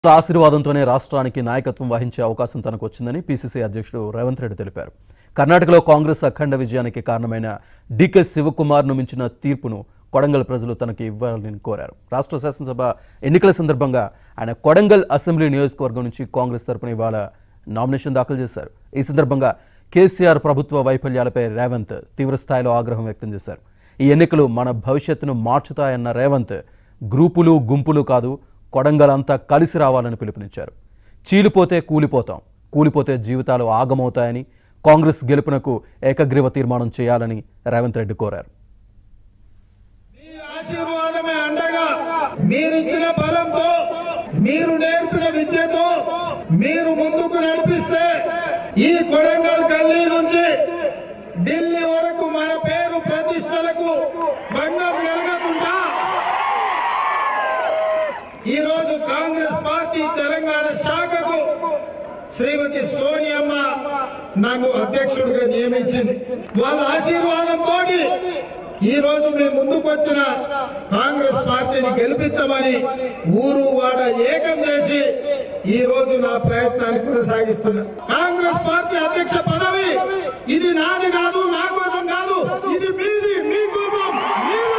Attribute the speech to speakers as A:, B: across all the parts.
A: ఆశీర్వాదంతోనే రాష్ట్రానికి నాయకత్వం వహించే అవకాశం తనకు వచ్చిందని పీసీసీ అధ్యక్షుడు రేవంత్ రెడ్డి తెలిపారు కర్ణాటకలో కాంగ్రెస్ అఖండ విజయానికి కారణమైన డీకే శివకుమార్ను మించిన తీర్పును కొడంగల్ ప్రజలు తనకి ఇవ్వాలని కోరారు రాష్ట్ర శాసనసభ ఎన్నికల సందర్భంగా ఆయన కొడంగల్ అసెంబ్లీ నియోజకవర్గం నుంచి కాంగ్రెస్ తరపున ఇవాళ నామినేషన్ దాఖలు చేశారు ఈ సందర్భంగా కేసీఆర్ ప్రభుత్వ వైఫల్యాలపై రేవంత్ తీవ్రస్థాయిలో ఆగ్రహం వ్యక్తం చేశారు ఈ ఎన్నికలు మన భవిష్యత్తును మార్చుతాయన్న రేవంత్ గ్రూపులు గుంపులు కాదు కొడంగల్ అంతా కలిసి రావాలని పిలుపునిచ్చారు చీలిపోతే కూలిపోతాం కూలిపోతే జీవితాలు ఆగమవుతాయని కాంగ్రెస్ గెలుపునకు ఏకగ్రీవ తీర్మానం చేయాలని రేవంత్ రెడ్డి కోరారు
B: మీ ఆశీర్వాదమే అండగా మీరిచ్చిన బలంతో మీరు నేర్పిన విద్యతో మీరు ముందుకు నడిపిస్తే ఈ కొడంగల్ గల్లీ నుంచి ఢిల్లీ వరకు మన పేరు ప్రతిష్టలకు భంగం కలగకుండా ఈ రోజు కాంగ్రెస్ పార్టీ తెలంగాణ శాఖకు శ్రీమతి సోనియమ్మ నన్ను అధ్యక్షుడిగా నియమించింది వాళ్ళ ఆశీర్వాదంతో ఈ రోజు మేము ముందుకు వచ్చిన కాంగ్రెస్ పార్టీని గెలిపించమని ఊరు వాడ ఏకం చేసి ఈ రోజు నా ప్రయత్నాన్ని కొనసాగిస్తున్నా కాంగ్రెస్ పార్టీ అధ్యక్ష పదవి ఇది నాది కాదు నా కోసం కాదు ఇది మీది మీకోసం మీరు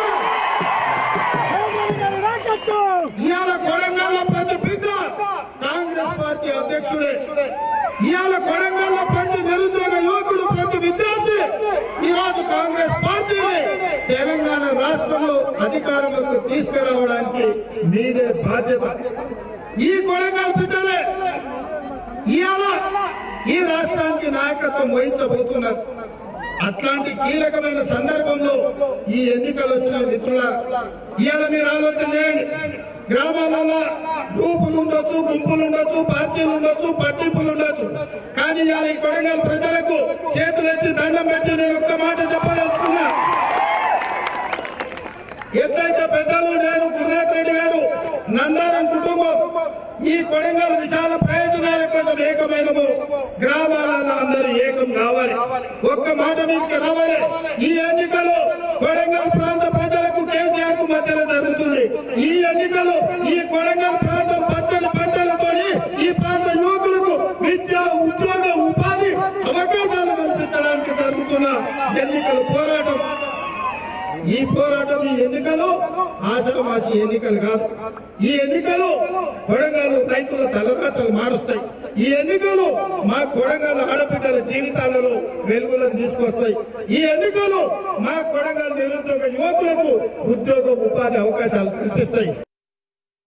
B: ఇవాళ కొడంగల్లో ప్రతి బిడ్డ కాంగ్రెస్ పార్టీ అధ్యక్షుడే ఇవాళ కొడంగల్లో ప్రతి నిరుద్యోగ యువకుడు ప్రతి విద్యార్థి ఈ రోజు కాంగ్రెస్ పార్టీని తెలంగాణ రాష్ట్రంలో అధికారంలోకి తీసుకురావడానికి మీదే బాధ్యత ఈ కొడంగల్ బిడ్డలే ఇవాళ ఈ రాష్ట్రానికి నాయకత్వం వహించబోతున్నారు అట్లాంటి కీలకమైన సందర్భంలో ఈ ఎన్నికలు వచ్చిన మిత్రుల ఇవాళ మీరు ఆలోచన చేయండి గ్రామాలలో గ్రూపులు ఉండొచ్చు గుంపులు ఉండొచ్చు పార్టీలు ఉండొచ్చు పట్టింపులు ఉండొచ్చు కానీ ఇవాళ ఈ కొడంగల్ ప్రజలకు చేతులెత్తి దండం పెట్టి నేను ఒక్క మాట చెప్పదలుచుకున్నా ఎట్లయితే పెద్దలు నేను గురునాథ్ రెడ్డి గారు నందారం కుటుంబం ఈ కొడంగల్ విశాల ప్రయోజనాల కోసం ఏకమైనము గ్రామాలలో అందరూ ఏకం కావాలి ఒక్క మాట మీదకి రావాలి ఈ ఎన్నికలు కొడంగల్ ప్రాంత ప్రజలకు కేసీఆర్ కు మధ్యలో జరుగుతుంది ఈ ఎన్నికలు ఈ కొడంగల్ ప్రాంతం పచ్చని పంటలతో ఈ ప్రాంత యువకులకు విద్య ఉద్యోగ ఉపాధి అవకాశాలు కల్పించడానికి జరుగుతున్న ఎన్నికల పోరాటం ఈ పోరాటం ఈ ఎన్నికలు ఆశామాసి ఎన్నికలు కాదు ఈ ఎన్నికలు కొడంగల్ రైతుల తలరాతలు మారుస్తాయి ఈ ఎన్నికలు మా కొడంగల్ ఆడబిడ్డల జీవితాలలో వెలుగులను తీసుకొస్తాయి ఈ ఎన్నికలు మా కొడంగల్ నిరుద్యోగ యువకులకు ఉద్యోగ ఉపాధి అవకాశాలు కల్పిస్తాయి